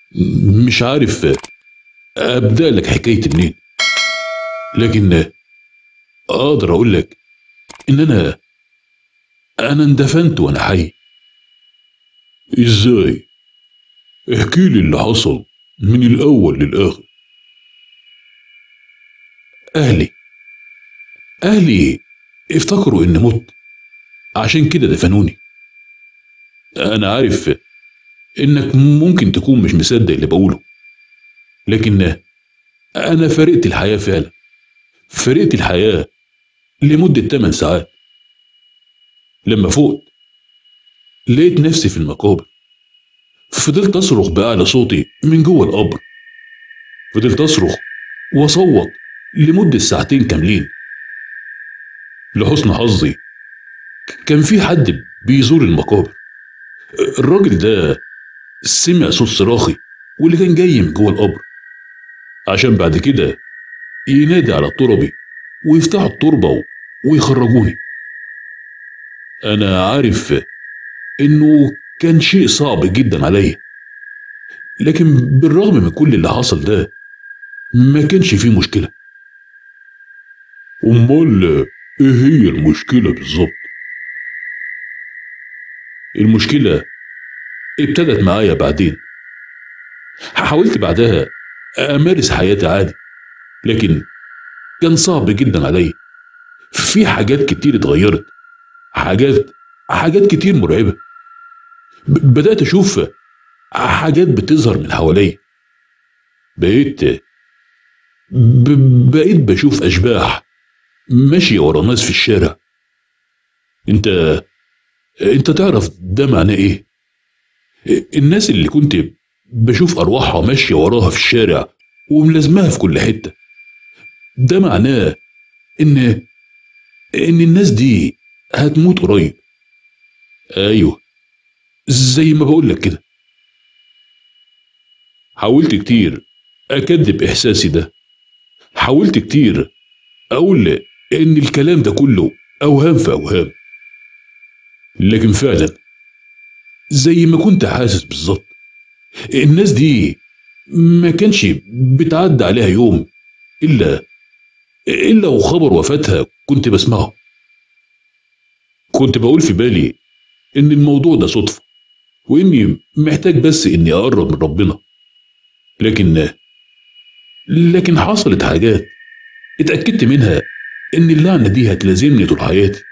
مش عارف ابدا لك حكايتي منين لكن اقدر اقول لك ان انا انا اندفنت وانا حي ازاي احكي لي اللي حصل من الاول للاخر اهلي اهلي افتكروا اني مت عشان كده دفنوني انا عارف انك ممكن تكون مش مصدق اللي بقوله لكن انا فرقت الحياه فعلا فرقت الحياه لمده 8 ساعات لما فقت لقيت نفسي في المقابر فضلت اصرخ باعلى صوتي من جوه القبر فضلت اصرخ واصوت لمده ساعتين كاملين لحسن حظي كان في حد بيزور المقابر الراجل ده سمع صوت صراخي واللي كان جاي من جوه القبر عشان بعد كده ينادي على التربي ويفتحوا التربة ويخرجوني أنا عارف إنه كان شيء صعب جدا عليا لكن بالرغم من كل اللي حصل ده ما كانش فيه مشكلة أمال إيه هي المشكلة بالظبط؟ المشكلة ابتدت معايا بعدين حاولت بعدها أمارس حياتي عادي لكن كان صعب جدا عليا في حاجات كتير اتغيرت حاجات حاجات كتير مرعبة ب- بدأت أشوف حاجات بتظهر من حواليا بقيت ب- بقيت بشوف أشباح ماشية ورا ناس في الشارع انت انت تعرف ده معناه ايه الناس اللي كنت بشوف ارواحها ماشيه وراها في الشارع وملازماها في كل حته ده معناه ان ان الناس دي هتموت قريب ايوه زي ما بقول لك كده حاولت كتير اكذب احساسي ده حاولت كتير اقول ان الكلام ده كله اوهام في اوهام لكن فعلا زي ما كنت حاسس بالظبط الناس دي ما كانش بتعدي عليها يوم الا الا وخبر وفاتها كنت بسمعه كنت بقول في بالي ان الموضوع ده صدفه واني محتاج بس اني اقرب من ربنا لكن لكن حصلت حاجات اتاكدت منها ان اللعنه دي هتلازمني طول حياتي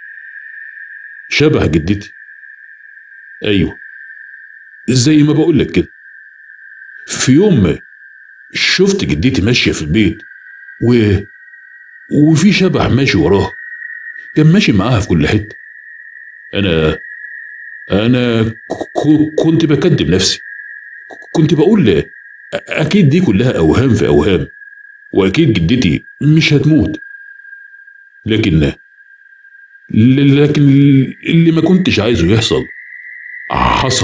شبه جدتي ايوه زي ما بقول لك كده في يوم شفت جدتي ماشيه في البيت و وفي شبح ماشي وراها كان ماشي معاها في كل حته انا انا ك- كنت بكذب نفسي كنت بقول اكيد دي كلها اوهام في اوهام واكيد جدتي مش هتموت لكن لكن اللي ما كنتش عايزه يحصل حصل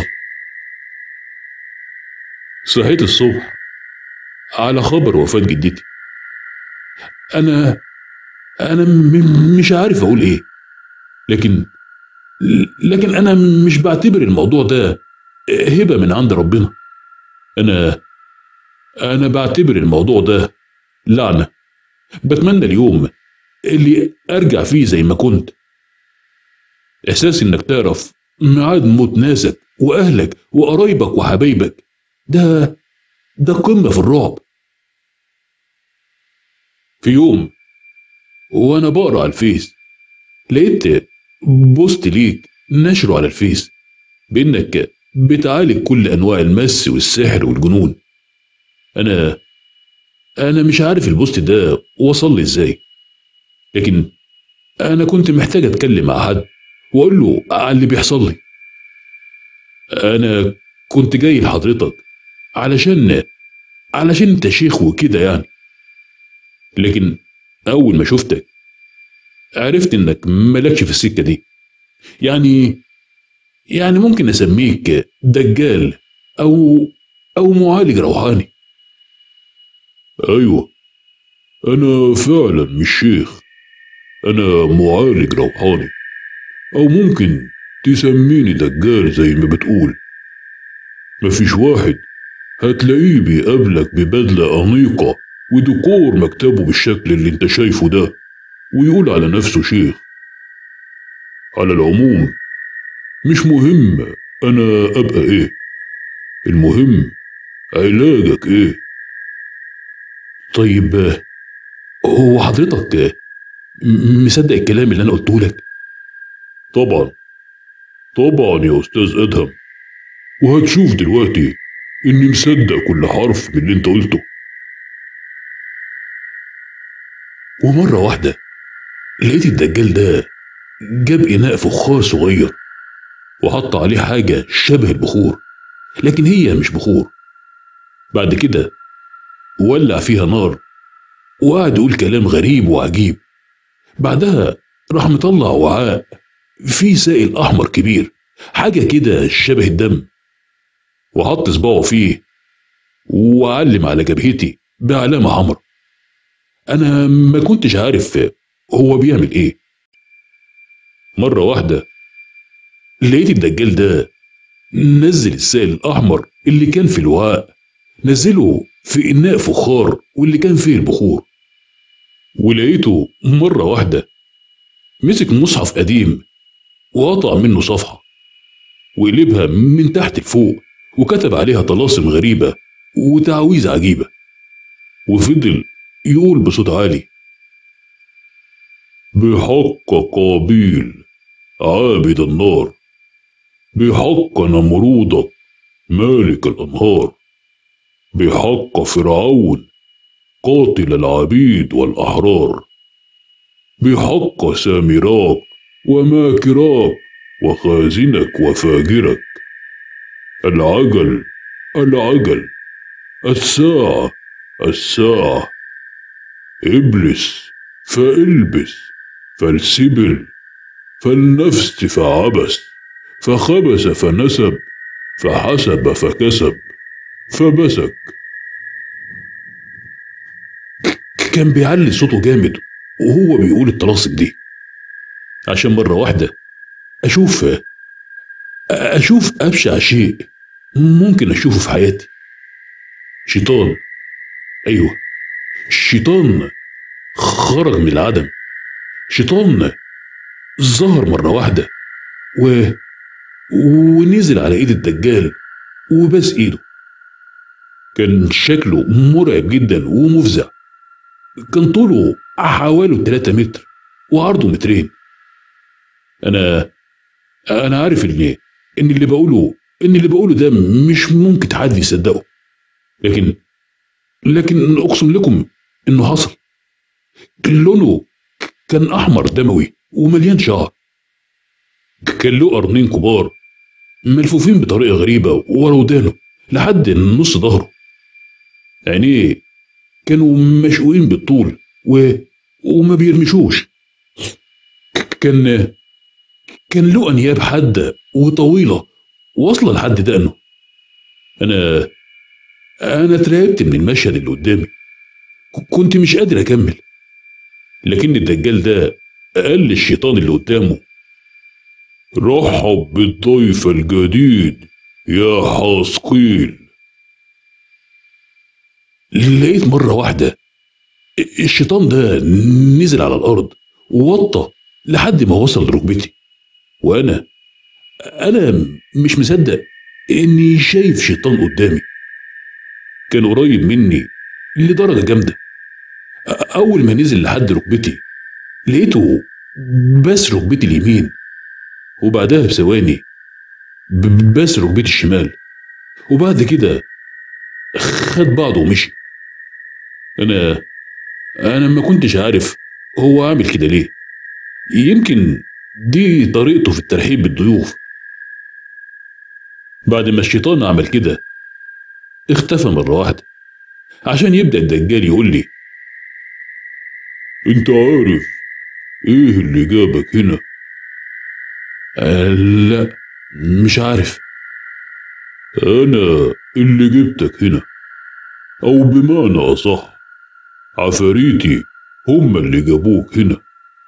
صحيت الصبح على خبر وفاة جدتي أنا أنا م- مش عارف أقول إيه لكن لكن أنا مش بعتبر الموضوع ده هبة من عند ربنا أنا أنا بعتبر الموضوع ده لعنة بتمنى اليوم اللي أرجع فيه زي ما كنت إحساس إنك تعرف ميعاد موت ناسك وأهلك وقرايبك وحبايبك ده ده قمة في الرعب في يوم وأنا بقرا على الفيس لقيت بوست ليك نشره على الفيس بإنك بتعالج كل أنواع المس والسحر والجنون أنا أنا مش عارف البوست ده وصل لي إزاي لكن أنا كنت محتاج أتكلم مع حد وأقول له على اللي بيحصل لي أنا كنت جاي لحضرتك علشان علشان أنت شيخ وكده يعني لكن أول ما شفتك عرفت إنك مالكش في السكة دي يعني يعني ممكن أسميك دجال أو أو معالج روحاني أيوة أنا فعلا مش شيخ أنا معالج روحاني أو ممكن تسميني دجال زي ما بتقول مفيش واحد هتلاقيه بيقابلك ببدلة أنيقة وديكور مكتبه بالشكل اللي انت شايفه ده ويقول على نفسه شيخ على العموم مش مهم أنا أبقى إيه المهم علاجك إيه طيب آه، هو حضرتك آه، م- مصدق الكلام اللي انا قلته لك طبعا طبعا يا أستاذ أدهم وهتشوف دلوقتي إني مصدق كل حرف من اللي أنت قلته ومرة واحدة لقيت الدجال ده جاب إناء فخار صغير وحط عليه حاجة شبه البخور لكن هي مش بخور بعد كده ولع فيها نار وقعد يقول كلام غريب وعجيب بعدها راح مطلع وعاء فيه سائل أحمر كبير حاجة كده شبه الدم وحط صباعه فيه وعلم على جبهتي بعلامة حمر أنا ما كنتش عارف هو بيعمل إيه مرة واحدة لقيت الدجال ده نزل السائل الأحمر اللي كان في الوعاء نزله في إناء فخار واللي كان فيه البخور ولقيته مرة واحدة مسك مصحف قديم وقطع منه صفحة وقلبها من تحت لفوق وكتب عليها طلاسم غريبة وتعويذ عجيبة وفضل يقول بصوت عالي بحق قابيل عابد النار بحق نمرودك مالك الأنهار بحق فرعون قاتل العبيد والأحرار بحق سامراك وماكراك وخازنك وفاجرك العجل العجل الساعة الساعة ابلس فالبس فالسبل فالنفس فعبس فخبس فنسب فحسب فكسب فبسك كان بيعلي صوته جامد وهو بيقول الطلاسم دي عشان مرة واحدة أشوف أشوف أبشع شيء ممكن أشوفه في حياتي شيطان أيوه شيطان خرج من العدم شيطان ظهر مرة واحدة و... ونزل على ايد الدجال وباس ايده كان شكله مرعب جدا ومفزع كان طوله حوالي 3 متر وعرضه مترين انا انا عارف ان ان اللي بقوله ان اللي بقوله ده مش ممكن حد يصدقه لكن لكن اقسم لكم انه حصل لونه كان احمر دموي ومليان شعر كان له قرنين كبار ملفوفين بطريقه غريبه ورا ودانه لحد نص ظهره عينيه كانوا مشقوقين بالطول و... وما بيرمشوش كان كان له انياب حاده وطويله واصله لحد دقنه انا انا اترعبت من المشهد اللي قدامي ك- كنت مش قادر اكمل لكن الدجال ده قال للشيطان اللي قدامه رحب بالضيف الجديد يا حاسقيل لقيت مرة واحدة الشيطان ده نزل على الأرض ووطى لحد ما وصل لركبتي وأنا أنا مش مصدق إني شايف شيطان قدامي كان قريب مني لدرجة جامدة أ- أول ما نزل لحد ركبتي لقيته بس ركبتي اليمين وبعدها بثواني ب- بس ركبتي الشمال وبعد كده خد بعضه ومشي انا انا ما كنتش عارف هو عامل كده ليه يمكن دي طريقته في الترحيب بالضيوف بعد ما الشيطان عمل كده اختفى مرة واحدة عشان يبدأ الدجال يقول لي انت عارف ايه اللي جابك هنا آه لا مش عارف انا اللي جبتك هنا او بمعنى اصح عفاريتي هم اللي جابوك هنا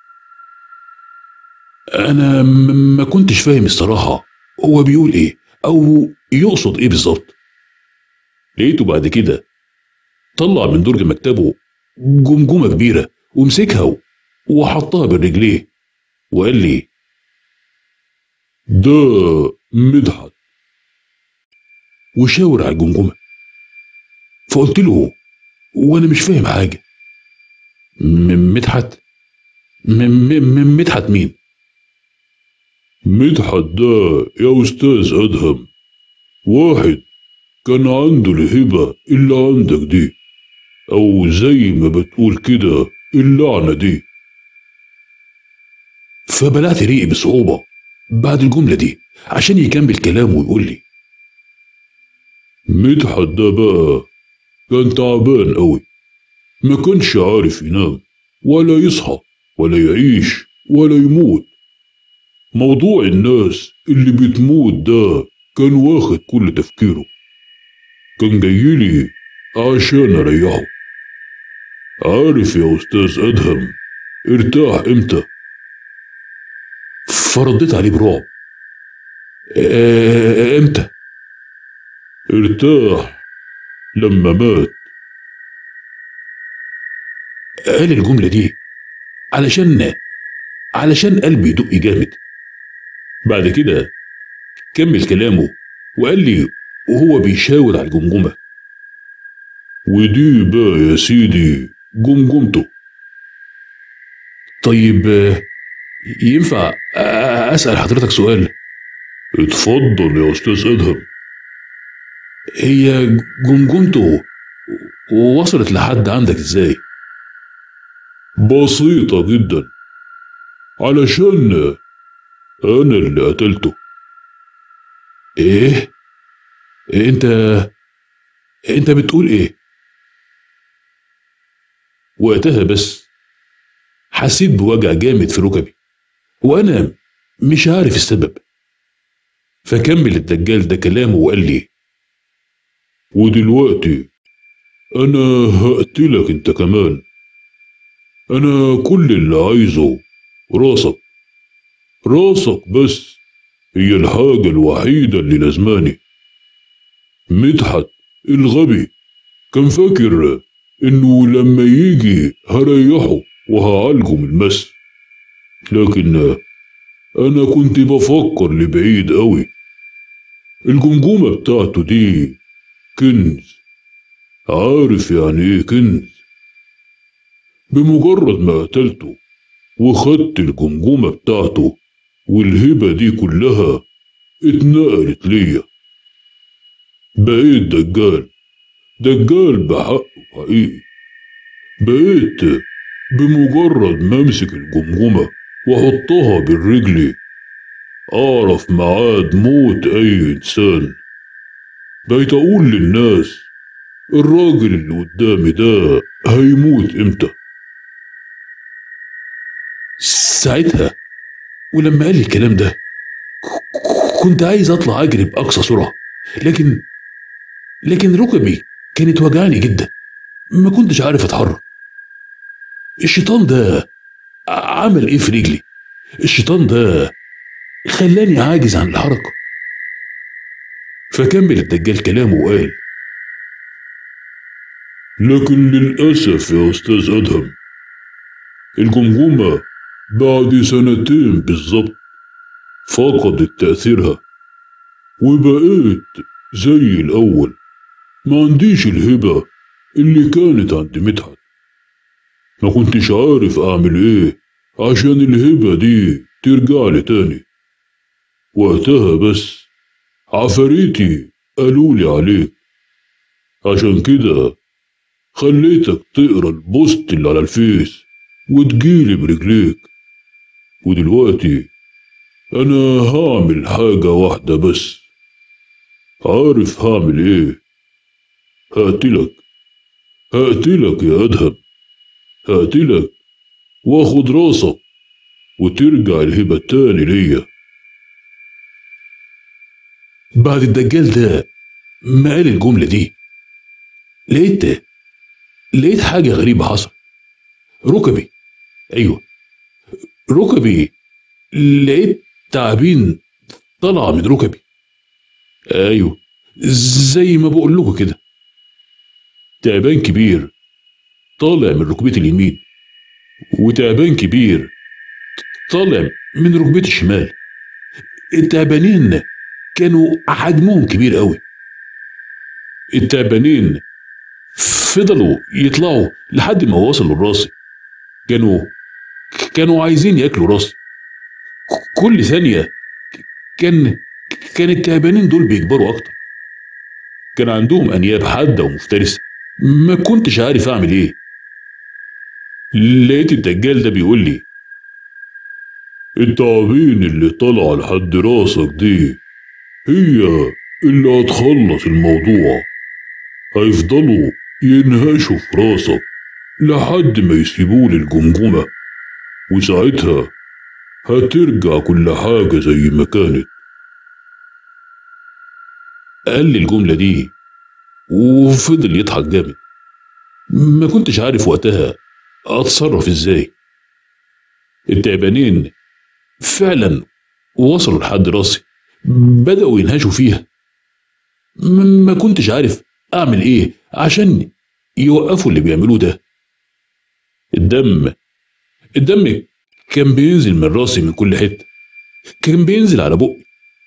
انا م- ما كنتش فاهم الصراحة هو بيقول ايه او يقصد ايه بالظبط لقيته بعد كده طلع من درج مكتبه جمجمة كبيرة ومسكها وحطها بالرجليه وقال لي ده مدحت وشاور على الجمجمة فقلت له وانا مش فاهم حاجة م- مدحت م- م- م- مدحت مين مدحت ده يا أستاذ أدهم واحد كان عنده الهبة اللي عندك دي أو زي ما بتقول كده اللعنة دي فبلعت ريقي بصعوبة بعد الجملة دي عشان يكمل كلامه ويقول لي مدحت ده بقى كان تعبان قوي ما كانش عارف ينام ولا يصحى ولا يعيش ولا يموت موضوع الناس اللي بتموت ده كان واخد كل تفكيره كان جايلي عشان اريحه عارف يا استاذ ادهم ارتاح امتى فرديت عليه برعب "آه، امتى ارتاح لما مات قال الجملة دي علشان علشان قلبي يدق جامد بعد كده كمل كلامه وقال لي وهو بيشاور على الجمجمة ودي بقى يا سيدي جمجمته طيب آه، ينفع آه، أسأل حضرتك سؤال اتفضل يا استاذ ادهم هي جمجمته وصلت لحد عندك ازاي بسيطة جدا علشان أنا اللي قتلته ايه انت انت بتقول ايه وقتها بس حسيت بوجع جامد في ركبي وانا مش عارف السبب فكمل الدجال ده كلامه وقال لي ودلوقتي أنا هقتلك أنت كمان أنا كل اللي عايزه راسك راسك بس هي الحاجة الوحيدة اللي لازماني مدحت الغبي كان فاكر إنه لما يجي هريحه وهعالجه من المس لكن أنا كنت بفكر لبعيد قوي الجمجمة بتاعته دي كنز عارف يعني ايه كنز بمجرد ما قتلته وخدت الجمجمة بتاعته والهبة دي كلها اتنقلت ليا بقيت دجال دجال بحق حقيقي بقيت بمجرد ما امسك الجمجمة واحطها بالرجل اعرف ميعاد موت اي انسان بقيت اقول للناس الراجل اللي قدامي ده هيموت امتى ساعتها ولما قال لي الكلام ده ك- كنت عايز اطلع اجري باقصى سرعه لكن لكن ركبي كانت وجعاني جدا ما كنتش عارف اتحرك الشيطان ده ع- عمل ايه في رجلي الشيطان ده خلاني عاجز عن الحركه فكمل الدجال كلامه وقال لكن للأسف يا أستاذ أدهم الجمجمة بعد سنتين بالظبط فقدت تأثيرها وبقيت زي الأول ما عنديش الهبة اللي كانت عند مدحت ما كنتش عارف أعمل إيه عشان الهبة دي ترجع لي تاني وقتها بس عفاريتي قالولي عليك عشان كده خليتك تقرا البوست اللي على الفيس وتجيلي برجليك ودلوقتي انا هعمل حاجة واحدة بس عارف هعمل ايه هقتلك هقتلك يا ادهم هقتلك واخد راسك وترجع الهبة تاني ليا بعد الدجال ده ما قال الجمله دي لقيت لقيت حاجه غريبه حصل ركبي ايوه ركبي لقيت تعابين طالعه من ركبي ايوه زي ما بقول لكم كده تعبان كبير طالع من ركبتي اليمين وتعبان كبير طالع من ركبتي الشمال التعبانين كانوا حجمهم كبير قوي التعبانين فضلوا يطلعوا لحد ما وصلوا لراسي كانوا كانوا عايزين ياكلوا راسي كل ثانية كان كان التعبانين دول بيكبروا أكتر كان عندهم أنياب حادة ومفترسة ما كنتش عارف أعمل إيه لقيت الدجال ده بيقول لي التعابين اللي طالعة لحد راسك دي هي اللي هتخلص الموضوع هيفضلوا ينهشوا في راسك لحد ما يسيبوا الجمجمة وساعتها هترجع كل حاجة زي ما كانت قال لي الجملة دي وفضل يضحك جامد ما كنتش عارف وقتها اتصرف ازاي التعبانين فعلا وصلوا لحد راسي بدأوا ينهشوا فيها ما كنتش عارف اعمل ايه عشان يوقفوا اللي بيعملوه ده الدم الدم كان بينزل من راسي من كل حته كان بينزل على بقي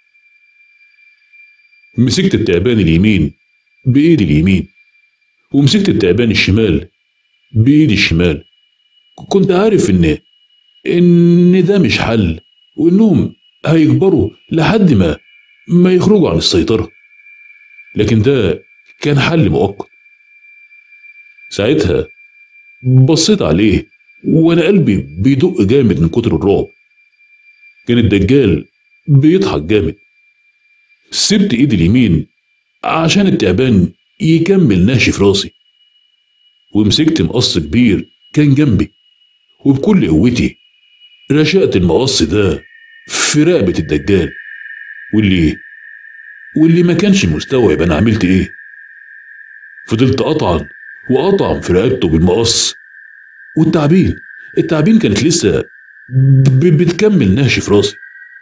مسكت التعبان اليمين بايدي اليمين ومسكت التعبان الشمال بايدي الشمال كنت عارف ان ان ده مش حل وانهم هيكبروا لحد ما ما يخرجوا عن السيطره لكن ده كان حل مؤقت ساعتها بصيت عليه وانا قلبي بيدق جامد من كتر الرعب كان الدجال بيضحك جامد سبت ايدي اليمين عشان التعبان يكمل ناشف راسي ومسكت مقص كبير كان جنبي وبكل قوتي رشقت المقص ده في رقبة الدجال واللي واللي ما كانش مستوعب انا عملت ايه فضلت اطعن واطعن في رقبته بالمقص والتعبين التعبين كانت لسه بتكمل ناشف راسي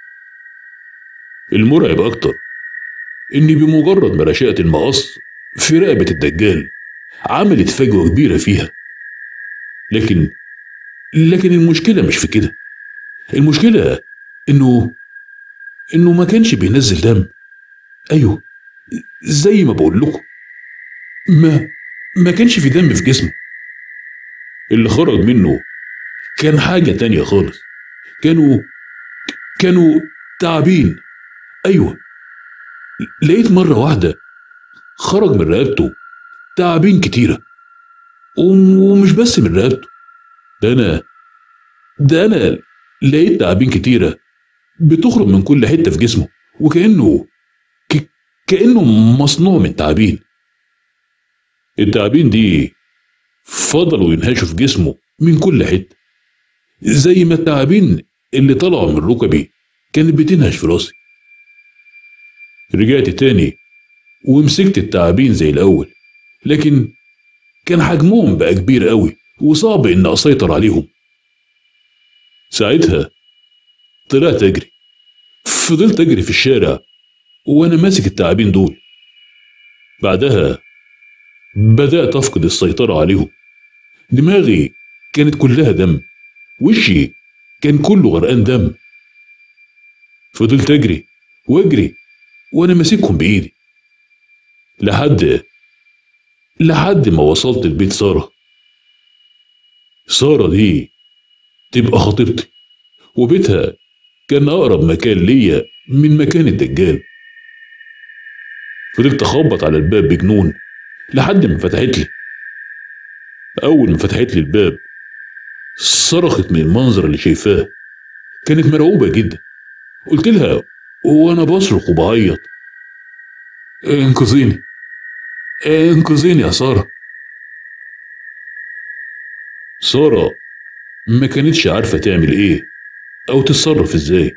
المرعب اكتر اني بمجرد ما رشقت المقص في رقبة الدجال عملت فجوة كبيرة فيها لكن لكن المشكلة مش في كده المشكلة انه انه ما كانش بينزل دم ايوه زي ما بقول لكم ما ما كانش في دم في جسمه اللي خرج منه كان حاجة تانية خالص كانوا كانوا تعابين ايوه لقيت مرة واحدة خرج من رقبته تعابين كتيرة ومش بس من رقبته ده أنا ده أنا لقيت تعابين كتيرة بتخرج من كل حتة في جسمه وكأنه ك... كأنه مصنوع من تعابين التعابين دي فضلوا ينهشوا في جسمه من كل حتة زي ما التعابين اللي طلعوا من ركبي كانت بتنهش في راسي رجعت تاني ومسكت التعابين زي الأول لكن كان حجمهم بقى كبير قوي وصعب إن أسيطر عليهم ساعتها طلعت أجري فضلت أجري في الشارع وأنا ماسك التعابين دول بعدها بدأت أفقد السيطرة عليهم دماغي كانت كلها دم وشي كان كله غرقان دم فضلت أجري وأجري وأنا ماسكهم بإيدي لحد لحد ما وصلت لبيت سارة سارة دي تبقى خطيبتي وبيتها كان أقرب مكان ليا من مكان الدجال فضلت أخبط على الباب بجنون لحد ما فتحت لي أول ما فتحت لي الباب صرخت من المنظر اللي شايفاه كانت مرعوبة جدا قلت لها وأنا بصرخ وبعيط انقذيني انقذيني يا سارة سارة ما كانتش عارفة تعمل ايه او تتصرف ازاي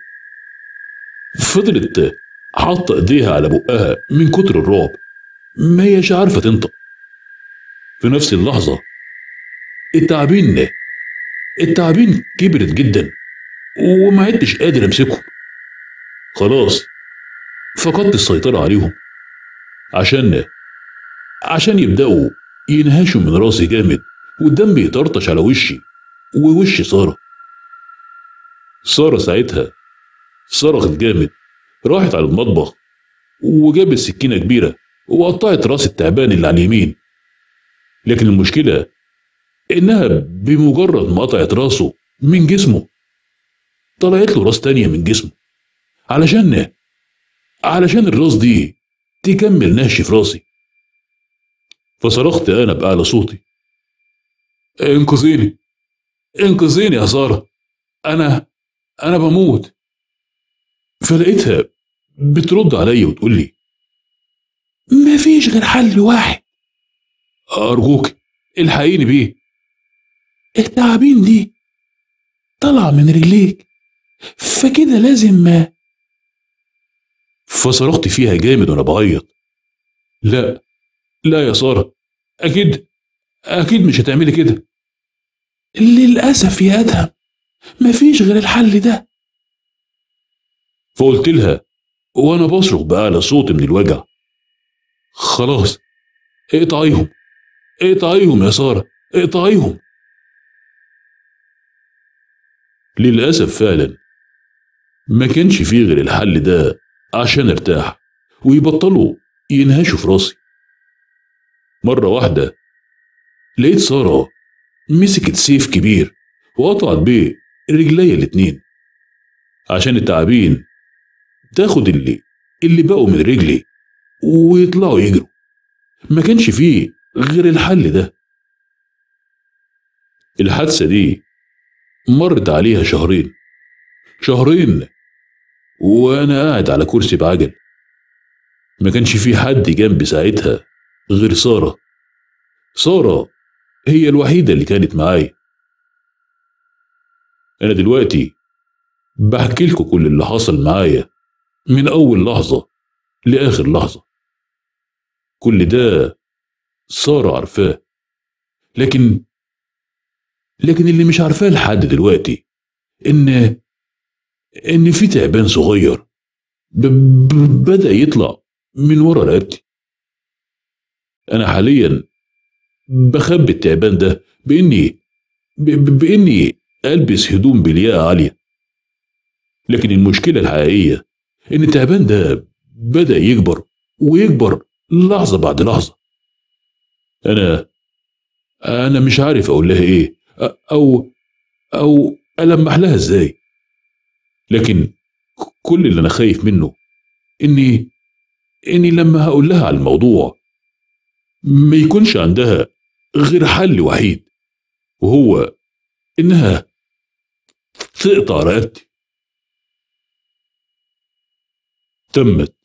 فضلت حاطة ايديها على بقها من كتر الرعب ما هيش عارفة تنطق في نفس اللحظة التعابين التعابين كبرت جدا وما عدتش قادر امسكهم خلاص فقدت السيطرة عليهم عشان عشان يبدأوا ينهشوا من راسي جامد والدم يطرطش على وشي ووش سارة سارة ساعتها صرخت جامد راحت على المطبخ وجابت سكينة كبيرة وقطعت راس التعبان اللي على اليمين لكن المشكلة إنها بمجرد ما قطعت راسه من جسمه طلعت له راس تانية من جسمه علشان علشان الراس دي تكمل نهش في راسي فصرخت أنا بأعلى صوتي انقذيني انقذيني يا سارة أنا أنا بموت فلقيتها بترد عليا وتقول لي مفيش غير حل واحد أرجوك الحقيني بيه التعابين دي طلع من رجليك فكده لازم ما فصرخت فيها جامد وانا بعيط لا لا يا سارة أكيد أكيد مش هتعملي كده للأسف يا أدهم مفيش غير الحل ده فقلت لها وأنا بصرخ بأعلى صوت من الوجع خلاص اقطعيهم اقطعيهم يا سارة اقطعيهم للأسف فعلا ما كانش فيه غير الحل ده عشان ارتاح ويبطلوا ينهشوا في راسي مرة واحدة لقيت سارة مسكت سيف كبير وقطعت بيه رجليا الاتنين عشان التعابين تاخد اللي اللي بقوا من رجلي ويطلعوا يجروا ما كانش فيه غير الحل ده الحادثة دي مرت عليها شهرين شهرين وأنا قاعد على كرسي بعجل ما كانش في حد جنبي ساعتها غير سارة سارة هي الوحيدة اللي كانت معايا أنا دلوقتي بحكي لكم كل اللي حصل معايا من أول لحظة لآخر لحظة كل ده سارة عارفاه لكن لكن اللي مش عارفاه لحد دلوقتي إن إن في تعبان صغير ب... ب... بدأ يطلع من ورا رقبتي أنا حاليا بخبي التعبان ده بإني ب... ب... بإني ألبس هدوم بلياقة عالية لكن المشكلة الحقيقية إن التعبان ده بدأ يكبر ويكبر لحظة بعد لحظة أنا أنا مش عارف أقول لها إيه أو أو ألمح لها إزاي لكن كل اللي أنا خايف منه إني إني لما هقول لها على الموضوع ما يكونش عندها غير حل وحيد وهو إنها تقطع رقبتي تمت